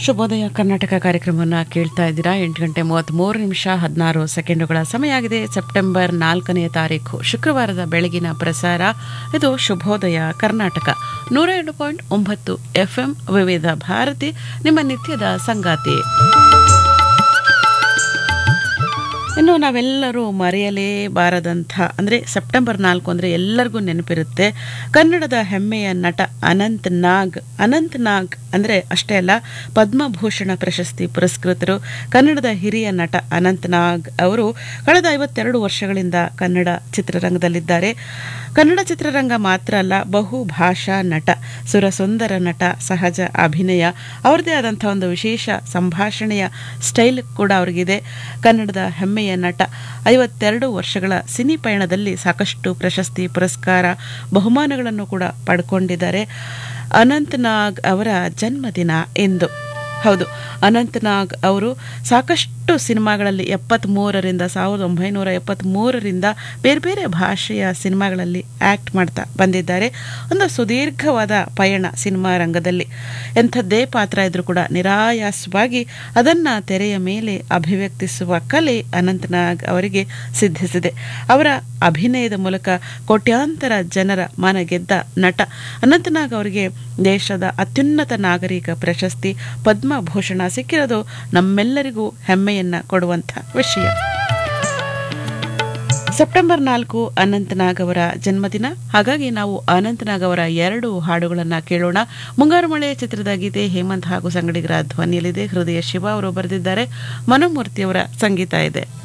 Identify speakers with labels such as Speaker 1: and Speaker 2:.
Speaker 1: ಶುಭೋದಯ ಕರ್ನಾಟಕ ಕಾರ್ಯಕ್ರಮವನ್ನು ಕೇಳ್ತಾ ಇದ್ದೀರಾ ಎಂಟು ಗಂಟೆ ಮೂವತ್ತ್ಮೂರು ನಿಮಿಷ ಹದಿನಾರು ಸೆಕೆಂಡುಗಳ ಸಮಯ ಆಗಿದೆ ಸೆಪ್ಟೆಂಬರ್ ನಾಲ್ಕನೆಯ ತಾರೀಕು ಶುಕ್ರವಾರದ ಬೆಳಗಿನ ಪ್ರಸಾರ ಇದು ಶುಭೋದಯ ಕರ್ನಾಟಕ ನೂರ ಎರಡು ಪಾಯಿಂಟ್ ಒಂಬತ್ತು ಎಫ್ಎಂ ವಿವಿಧ ಭಾರತಿ ನಿಮ್ಮ ನಿತ್ಯದ ಸಂಗಾತಿ ಇನ್ನು ನಾವೆಲ್ಲರೂ ಮರೆಯಲೇಬಾರದಂಥ ಅಂದರೆ ಸೆಪ್ಟೆಂಬರ್ ನಾಲ್ಕು ಅಂದರೆ ಎಲ್ಲರಿಗೂ ನೆನಪಿರುತ್ತೆ ಕನ್ನಡದ ಹೆಮ್ಮೆಯ ನಟ ಅನಂತ್ ನಾಗ್ ಅನಂತ್ ನಾಗ್ ಅಂದರೆ ಅಷ್ಟೇ ಅಲ್ಲ ಪದ್ಮಭೂಷಣ ಪ್ರಶಸ್ತಿ ಪುರಸ್ಕೃತರು ಕನ್ನಡದ ಹಿರಿಯ ನಟ ಅನಂತ್ ನಾಗ್ ಅವರು ಕಳೆದ ಐವತ್ತೆರಡು ವರ್ಷಗಳಿಂದ ಕನ್ನಡ ಚಿತ್ರರಂಗದಲ್ಲಿದ್ದಾರೆ ಕನ್ನಡ ಚಿತ್ರರಂಗ ಮಾತ್ರ ಅಲ್ಲ ಬಹು ಭಾಷಾ ನಟ ಸುರಸುಂದರ ನಟ ಸಹಜ ಅಭಿನಯ ಅವ್ರದ್ದೇ ಆದಂಥ ಒಂದು ವಿಶೇಷ ಸಂಭಾಷಣೆಯ ಸ್ಟೈಲ್ ಕೂಡ ಅವ್ರಿಗಿದೆ ಕನ್ನಡದ ಹೆಮ್ಮೆಯ ನಟ ಐವತ್ತೆರಡು ವರ್ಷಗಳ ಸಿನಿ ಪಯಣದಲ್ಲಿ ಸಾಕಷ್ಟು ಪ್ರಶಸ್ತಿ ಪುರಸ್ಕಾರ ಬಹುಮಾನಗಳನ್ನು ಕೂಡ ಪಡ್ಕೊಂಡಿದ್ದಾರೆ ಅನಂತ್ ನಾಗ್ ಅವರ ಜನ್ಮದಿನ ಎಂದು ಹೌದು ಅನಂತ್ ನಾಗ್ ಅವರು ಸಾಕಷ್ಟು ಸಿನಿಮಾಗಳಲ್ಲಿ ಎಪ್ಪತ್ತ್ಮೂರರಿಂದ ಸಾವಿರದ ಒಂಬೈನೂರ ಎಪ್ಪತ್ತ್ಮೂರರಿಂದ ಬೇರೆ ಬೇರೆ ಭಾಷೆಯ ಸಿನಿಮಾಗಳಲ್ಲಿ ಆ್ಯಕ್ಟ್ ಮಾಡ್ತಾ ಬಂದಿದ್ದಾರೆ ಒಂದು ಸುದೀರ್ಘವಾದ ಪಯಣ ಸಿನಿಮಾ ರಂಗದಲ್ಲಿ ಎಂಥದ್ದೇ ಪಾತ್ರ ಇದ್ರೂ ಕೂಡ ನಿರಾಯಾಸವಾಗಿ ಅದನ್ನು ತೆರೆಯ ಮೇಲೆ ಅಭಿವ್ಯಕ್ತಿಸುವ ಕಲೆ ಅನಂತ್ ನಾಗ್ ಅವರಿಗೆ ಸಿದ್ಧಿಸಿದೆ ಅವರ ಅಭಿನಯದ ಮೂಲಕ ಕೋಟ್ಯಾಂತರ ಜನರ ಮನ ಗೆದ್ದ ನಟ ಅನಂತನಾಗ್ ಅವರಿಗೆ ದೇಶದ ಅತ್ಯುನ್ನತ ನಾಗರಿಕ ಪ್ರಶಸ್ತಿ ಪದ್ಮಭೂಷಣ ಸಿಕ್ಕಿರೋದು ನಮ್ಮೆಲ್ಲರಿಗೂ ಹೆಮ್ಮೆಯನ್ನ ಕೊಡುವಂಥ ವಿಷಯ ಸೆಪ್ಟೆಂಬರ್ ನಾಲ್ಕು ಅನಂತನಾಗ್ ಅವರ ಜನ್ಮದಿನ ಹಾಗಾಗಿ ನಾವು ಅನಂತನಾಗ್ ಅವರ ಎರಡು ಹಾಡುಗಳನ್ನು ಕೇಳೋಣ ಮುಂಗಾರು ಮಳೆ ಚಿತ್ರದ ಗೀತೆ ಹೇಮಂತ್ ಹಾಗೂ ಸಂಗಡಿಗರ ಧ್ವನಿಯಲ್ಲಿದೆ ಹೃದಯ ಶಿವ ಅವರು ಬರೆದಿದ್ದಾರೆ ಮನೋಮೂರ್ತಿಯವರ ಸಂಗೀತ ಇದೆ